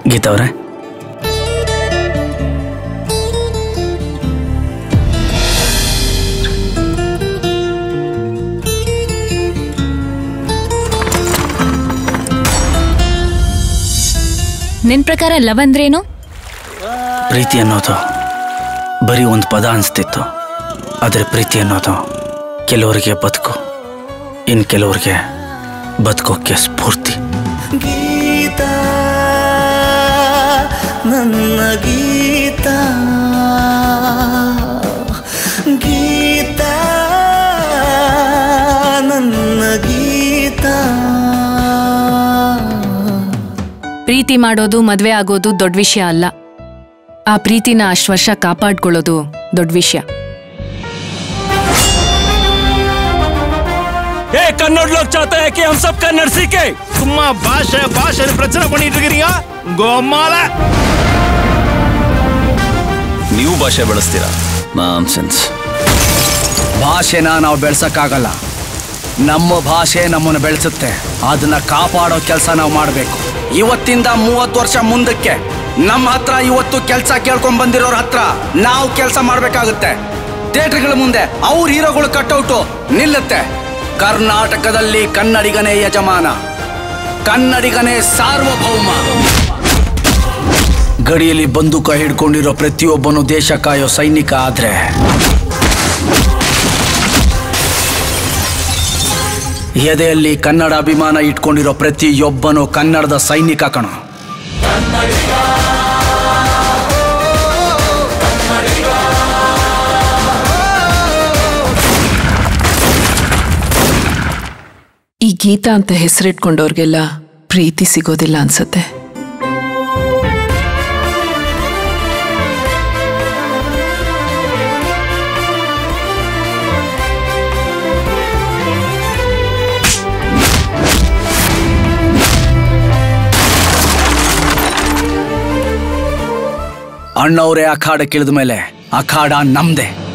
ಗೀತಾ ಅವ್ರೆ ನಿನ್ ಪ್ರಕಾರ ಲವ್ ಅಂದ್ರೇನು ಪ್ರೀತಿ ಅನ್ನೋದು ಬರೀ ಒಂದು ಪದ ಅನಿಸ್ತಿತ್ತು ಆದರೆ ಪ್ರೀತಿ ಅನ್ನೋದು ಕೆಲವರಿಗೆ ಬದುಕು ಇನ್ನು ಕೆಲವರಿಗೆ ಬದುಕೋಕ್ಕೆ ಸ್ಫೂರ್ತಿ ಗೀತಾ ನನ್ನ ಗೀತಾ ಗೀತಾ ನನ್ನ ಗೀತಾ ಪ್ರೀತಿ ಮಾಡೋದು ಮದ್ವೆ ಆಗೋದು ದೊಡ್ಡ ವಿಷಯ ಅಲ್ಲ ಆ ಪ್ರೀತಿನ ಅಷ್ಟು ವರ್ಷ ಕಾಪಾಡ್ಕೊಳ್ಳೋದು ದೊಡ್ಡ ವಿಷಯ ए कन्नड़ लोग चाहते हैं कि हम सब कन्नड़ सीखे சும்மா பாஷை பாஷை பிரச்சனை பண்ணிட்டு இருக்கிறீங்க கோமால ನೀವು ಭಾಷೆ ಬಳಸ್ತೀರಾ ನಾನ್ ಸೆನ್ಸ್ ಭಾಷೆನ ನಾವು ಬೆಳ್ಸಕ್ಕಾಗಲ್ಲ ನಮ್ಮ ಭಾಷೆ ನಮ್ಮನ್ನು ಬೆಳೆಸುತ್ತೆ ಅದನ್ನ ಕಾಪಾಡೋ ಕೆಲಸ ನಾವು ಮಾಡಬೇಕು ಇವತ್ತಿಂದ ಮೂವತ್ತು ವರ್ಷ ಮುಂದಕ್ಕೆ ನಮ್ಮ ಹತ್ರ ಇವತ್ತು ಕೆಲಸ ಕೇಳ್ಕೊಂಡ್ ಬಂದಿರೋರ ಹತ್ರ ನಾವು ಕೆಲಸ ಮಾಡಬೇಕಾಗುತ್ತೆ ಥಿಯೇಟರ್ಗಳ ಮುಂದೆ ಅವ್ರ ಹೀರೋಗಳು ಕಟ್ಔಟು ನಿಲ್ಲುತ್ತೆ ಕರ್ನಾಟಕದಲ್ಲಿ ಕನ್ನಡಿಗನೇ ಯಜಮಾನ ಕನ್ನಡಿಗನೇ ಸಾರ್ವಭೌಮ ಗಡಿಯಲ್ಲಿ ಬಂದೂಕ ಹಿಡ್ಕೊಂಡಿರೋ ಪ್ರತಿಯೊಬ್ಬನು ದೇಶ ಕಾಯೋ ಸೈನಿಕ ಆದ್ರೆ ಎದೆಯಲ್ಲಿ ಕನ್ನಡ ಅಭಿಮಾನ ಇಟ್ಕೊಂಡಿರೋ ಪ್ರತಿಯೊಬ್ಬನು ಕನ್ನಡದ ಸೈನಿಕ ಕಣ ಈ ಗೀತಾ ಅಂತ ಹೆಸರಿಟ್ಕೊಂಡವ್ರಿಗೆಲ್ಲ ಪ್ರೀತಿ ಸಿಗೋದಿಲ್ಲ ಅನ್ಸತ್ತೆ ಅಣ್ಣವ್ರೆ ಅಖಾಡ ಕಿಳಿದ ಮೇಲೆ ಅಖಾಡ ನಮ್ದೆ